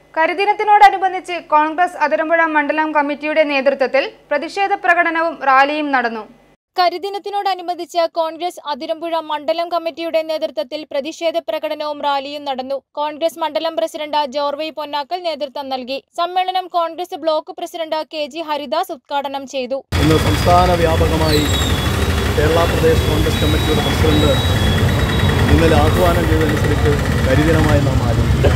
കരിദിനത്തിനോടനുബന്ധിച്ച് കോൺഗ്രസ് അതിരമ്പുഴ മണ്ഡലം കമ്മിറ്റിയുടെ നേതൃത്വത്തിൽ പ്രതിഷേധ പ്രകടനവും റാലിയും നടന്നു കരിദിനത്തിനോടനുബന്ധിച്ച് കോൺഗ്രസ് അതിരമ്പുഴ മണ്ഡലം കമ്മിറ്റിയുടെ നേതൃത്വത്തിൽ പ്രതിഷേധ പ്രകടനവും റാലിയും നടന്നു കോൺഗ്രസ് മണ്ഡലം പ്രസിഡന്റ് ജോർവൈ പൊന്നാക്കൽ നേതൃത്വം നൽകി സമ്മേളനം Congress block president K G Haridas ഉദ്ഘാടനം ചെയ്തു ഇന്ന് സംസ്ഥാന വ്യാപകമായി കേരള പ്രദേശ് കോൺഗ്രസ് കമ്മിറ്റിയുടെ പ്രസിഡന്റ് ഇന്നലെ ആഹ്വാനം ചെയ്തതനുസരിച്ച് കരിദിനമായി നാം ആചരിക്കും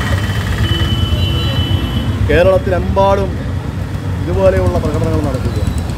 കേരളത്തിലെമ്പാടും ഇതുപോലെയുള്ള പ്രകടനങ്ങൾ നടക്കുക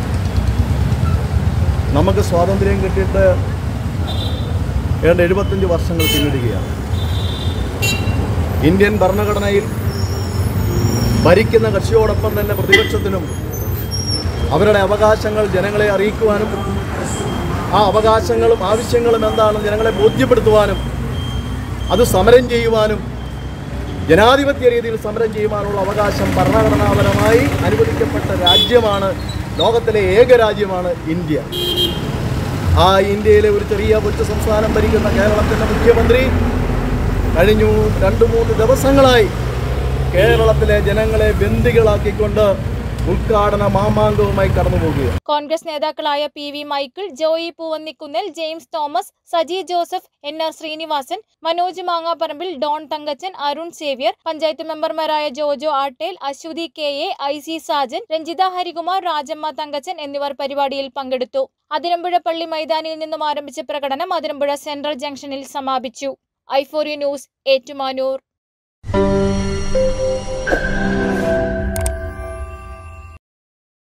നമുക്ക് സ്വാതന്ത്ര്യം കിട്ടിയിട്ട് ഏതാണ്ട് എഴുപത്തഞ്ച് വർഷങ്ങൾ പിന്നിടുകയാണ് ഇന്ത്യൻ ഭരണഘടനയിൽ ഭരിക്കുന്ന കക്ഷിയോടൊപ്പം തന്നെ പ്രതിപക്ഷത്തിനും അവരുടെ അവകാശങ്ങൾ ജനങ്ങളെ അറിയിക്കുവാനും ആ അവകാശങ്ങളും ആവശ്യങ്ങളും എന്താണെന്ന് ജനങ്ങളെ ബോധ്യപ്പെടുത്തുവാനും അത് സമരം ചെയ്യുവാനും ജനാധിപത്യ രീതിയിൽ സമരം ചെയ്യുവാനുള്ള അവകാശം ഭരണഘടനാപരമായി അനുവദിക്കപ്പെട്ട രാജ്യമാണ് ലോകത്തിലെ ഏക രാജ്യമാണ് ഇന്ത്യ ആ ഇന്ത്യയിലെ ഒരു ചെറിയ കൊച്ചു സംസ്ഥാനം ഭരിക്കുന്ന കേരളത്തിൻ്റെ മുഖ്യമന്ത്രി കഴിഞ്ഞു രണ്ട് മൂന്ന് ദിവസങ്ങളായി കേരളത്തിലെ ജനങ്ങളെ ബന്ദികളാക്കിക്കൊണ്ട് ഉദ്ഘാടന മാമാങ്കവുമായി കടന്നു പോകുകയാണ് കോൺഗ്രസ് നേതാക്കളായ P V Michael Joy Poovannikunnel James Thomas Saji Joseph N R Srinivasan Manoj Mangaparambil Don Thankachan Arun Xavier panchayat മെമ്പർമാരായ Jojo Attel Aswathy K A I C Sajan Ranjitha Harikumar Rajamma Thankachan എന്നിവർ പരിപാടിയിൽ പങ്കെടുത്തു അതിരമ്പുഴ പള്ളി മൈതാനിയിൽ നിന്നും ആരംഭിച്ച പ്രകടനം അതിരമ്പുഴ സെൻട്രൽ ജംഗ്ഷനിൽ സമാപിച്ചു ഐഫോറി ന്യൂസ് ഏറ്റുമാനൂർ